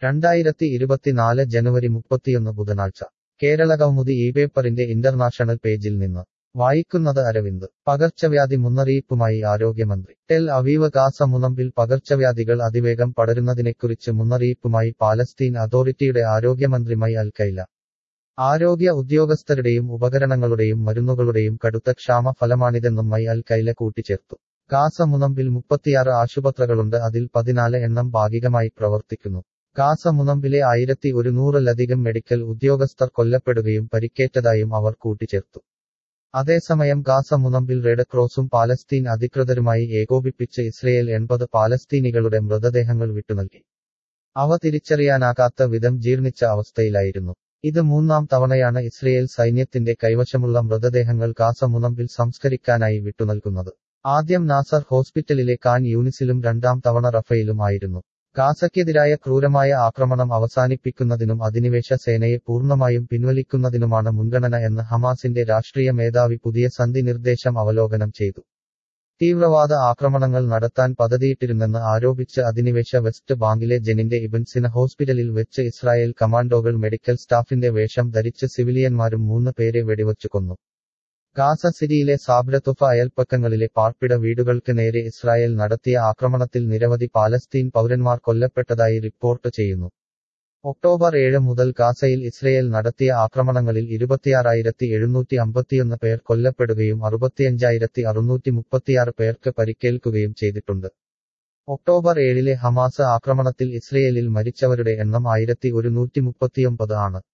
രണ്ടായിരത്തി ഇരുപത്തിനാല് ജനുവരി മുപ്പത്തിയൊന്ന് ബുധനാഴ്ച കേരളകൗമുദി ഈ പേപ്പറിന്റെ ഇന്റർനാഷണൽ പേജിൽ നിന്ന് വായിക്കുന്നത് അരവിന്ദ് പകർച്ചവ്യാധി മുന്നറിയിപ്പുമായി ആരോഗ്യമന്ത്രി ടെൽ അവീവ് ഗാസ മുനമ്പിൽ പകർച്ചവ്യാധികൾ അതിവേഗം പടരുന്നതിനെക്കുറിച്ച് മുന്നറിയിപ്പുമായി പാലസ്തീൻ അതോറിറ്റിയുടെ ആരോഗ്യമന്ത്രി അൽ കൈല ആരോഗ്യ ഉദ്യോഗസ്ഥരുടെയും ഉപകരണങ്ങളുടെയും മരുന്നുകളുടെയും കടുത്ത ക്ഷാമ ഫലമാണിതെന്നും മൈ അൽ കൈല കൂട്ടിച്ചേർത്തു ഗാസ മുനമ്പിൽ മുപ്പത്തിയാറ് ആശുപത്രികളുണ്ട് അതിൽ പതിനാല് എണ്ണം ഭാഗികമായി പ്രവർത്തിക്കുന്നു ഗാസ മുനമ്പിലെ ആയിരത്തി ഒരുന്നൂറിലധികം മെഡിക്കൽ ഉദ്യോഗസ്ഥർ കൊല്ലപ്പെടുകയും പരിക്കേറ്റതായും അവർ കൂട്ടിച്ചേർത്തു അതേസമയം ഗാസ മുനമ്പിൽ റെഡ് ക്രോസും പാലസ്തീൻ അധികൃതരുമായി ഏകോപിപ്പിച്ച് ഇസ്രയേൽ എൺപത് പാലസ്തീനികളുടെ മൃതദേഹങ്ങൾ വിട്ടുനൽകി അവ തിരിച്ചറിയാനാകാത്ത വിധം ജീർണിച്ച അവസ്ഥയിലായിരുന്നു ഇത് മൂന്നാം തവണയാണ് ഇസ്രയേൽ സൈന്യത്തിന്റെ കൈവശമുള്ള മൃതദേഹങ്ങൾ ഗാസ മുനമ്പിൽ സംസ്കരിക്കാനായി വിട്ടുനൽകുന്നത് ആദ്യം നാസർ ഹോസ്പിറ്റലിലെ കാൻ യൂണിസിലും രണ്ടാം തവണ റഫയിലും ആയിരുന്നു ഗാസയ്ക്കെതിരായ ക്രൂരമായ ആക്രമണം അവസാനിപ്പിക്കുന്നതിനും അധിനിവേശ സേനയെ പൂർണ്ണമായും പിൻവലിക്കുന്നതിനുമാണ് മുൻഗണന എന്ന് ഹമാസിന്റെ രാഷ്ട്രീയ മേധാവി പുതിയ സന്ധി നിർദ്ദേശം അവലോകനം ചെയ്തു തീവ്രവാദ ആക്രമണങ്ങൾ നടത്താൻ പദ്ധതിയിട്ടിരുന്നെന്ന് ആരോപിച്ച് അധിനിവേശ വെസ്റ്റ് ബാങ്കിലെ ജെനിന്റെ ഇബൻസിന ഹോസ്പിറ്റലിൽ വെച്ച് ഇസ്രായേൽ കമാൻഡോകൾ മെഡിക്കൽ സ്റ്റാഫിന്റെ വേഷം ധരിച്ച് സിവിലിയന്മാരും മൂന്ന് പേരെ വെടിവച്ചു കൊന്നു ഗാസ സിറ്റിയിലെ സാബ്രത്തുഫ അയൽപ്പക്കങ്ങളിലെ പാർപ്പിട വീടുകൾക്ക് നേരെ ഇസ്രായേൽ നടത്തിയ ആക്രമണത്തിൽ നിരവധി പാലസ്തീൻ പൗരന്മാർ കൊല്ലപ്പെട്ടതായി റിപ്പോർട്ട് ചെയ്യുന്നു ഒക്ടോബർ ഏഴ് മുതൽ ഗാസയിൽ ഇസ്രയേൽ നടത്തിയ ആക്രമണങ്ങളിൽ ഇരുപത്തിയാറായിരത്തി എഴുന്നൂറ്റി അമ്പത്തിയൊന്ന് പേർ കൊല്ലപ്പെടുകയും അറുപത്തിയഞ്ചായിരത്തി അറുന്നൂറ്റി മുപ്പത്തിയാറ് പേർക്ക് പരിക്കേൽക്കുകയും ചെയ്തിട്ടുണ്ട് ഒക്ടോബർ ഏഴിലെ ഹമാസ് ആക്രമണത്തിൽ ഇസ്രയേലിൽ മരിച്ചവരുടെ എണ്ണം ആയിരത്തി ഒരുന്നൂറ്റി മുപ്പത്തിയൊമ്പത് ആണ്